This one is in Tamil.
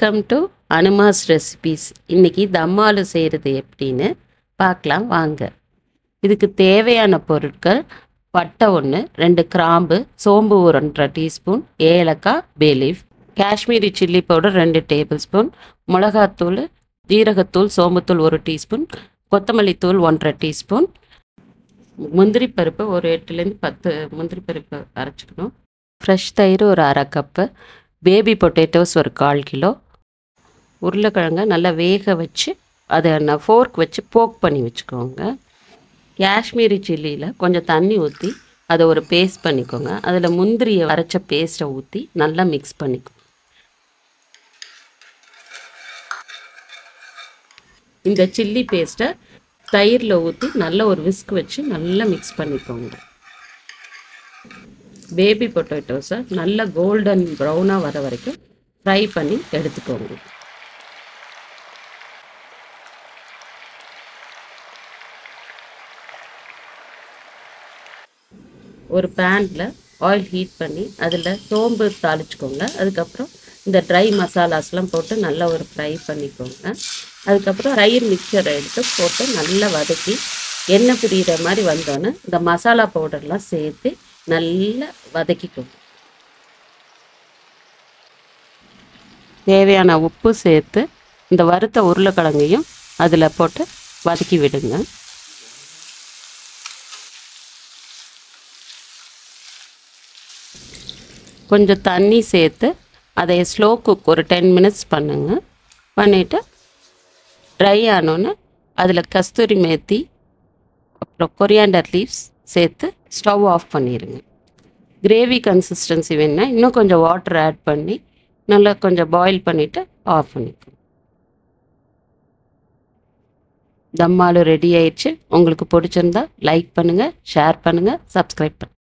வெல்கம் டு அனுமாஸ் ரெசிபீஸ் இன்னைக்கு தம்மாலு செய்கிறது எப்படின்னு பார்க்கலாம் வாங்க இதுக்கு தேவையான பொருட்கள் பட்டை ஒன்று ரெண்டு கிராம்பு சோம்பு ஒரு ஒன்றரை டீஸ்பூன் ஏலக்காய் பேலீஃப் காஷ்மீரி சில்லி பவுடர் ரெண்டு டேபிள் ஸ்பூன் மிளகாத்தூள் ஜீரகத்தூள் சோம்புத்தூள் ஒரு டீஸ்பூன் கொத்தமல்லி தூள் ஒன்றரை டீஸ்பூன் முந்திரி பருப்பு ஒரு எட்டுலேருந்து பத்து முந்திரி பருப்பு அரைச்சிக்கணும் ஃப்ரெஷ் தயிர் ஒரு அரை கப்பு பேபி பொட்டேட்டோஸ் ஒரு கால் கிலோ உருளைக்கிழங்க நல்லா வேக வச்சு அதை நான் ஃபோர்க் வச்சு போக் பண்ணி வச்சுக்கோங்க காஷ்மீரி சில்லியில் கொஞ்சம் தண்ணி ஊற்றி அதை ஒரு பேஸ்ட் பண்ணிக்கோங்க அதில் முந்திரியை அரைச்ச பேஸ்ட்டை ஊற்றி நல்லா மிக்ஸ் பண்ணிக்கோங்க இந்த சில்லி பேஸ்ட்டை தயிரில் ஊற்றி நல்ல ஒரு விஸ்க் வச்சு நல்லா மிக்ஸ் பண்ணிக்கோங்க பேபி பொட்டேட்டோஸை நல்லா கோல்டன் ப்ரௌனாக வர வரைக்கும் ஃப்ரை பண்ணி எடுத்துக்கோங்க ஒரு பேனில் ஆயில் ஹீட் பண்ணி அதில் சோம்பு தாளிச்சுக்கோங்க அதுக்கப்புறம் இந்த ட்ரை மசாலாஸ்லாம் போட்டு நல்லா ஒரு ஃப்ரை பண்ணிக்கோங்க அதுக்கப்புறம் தயிர் மிக்சரை எடுத்து போட்டு நல்லா வதக்கி எண்ணெய் பிரிகிற மாதிரி வந்தோன்னே இந்த மசாலா பவுடர்லாம் சேர்த்து நல்லா வதக்கிக்கோங்க தேவையான உப்பு சேர்த்து இந்த வறுத்த உருளைக்கிழங்கையும் அதில் போட்டு வதக்கி விடுங்க கொஞ்சம் தண்ணி சேர்த்து அதை ஸ்லோ குக் ஒரு டென் மினிட்ஸ் பண்ணுங்க பண்ணிவிட்டு ட்ரை ஆனோன்னே அதில் கஸ்தூரி மேத்தி அப்புறம் கொரியாண்டர் லீவ்ஸ் சேர்த்து ஸ்டவ் ஆஃப் பண்ணிடுங்க கிரேவி கன்சிஸ்டன்சி வேணுன்னா இன்னும் கொஞ்சம் வாட்டர் ஆட் பண்ணி நல்லா கொஞ்சம் பாயில் பண்ணிவிட்டு ஆஃப் பண்ணிக்கோங்க தம்மாலு ரெடி ஆயிடுச்சு உங்களுக்கு பிடிச்சிருந்தா லைக் பண்ணுங்கள் ஷேர் பண்ணுங்கள் சப்ஸ்கிரைப் பண்ணுங்கள்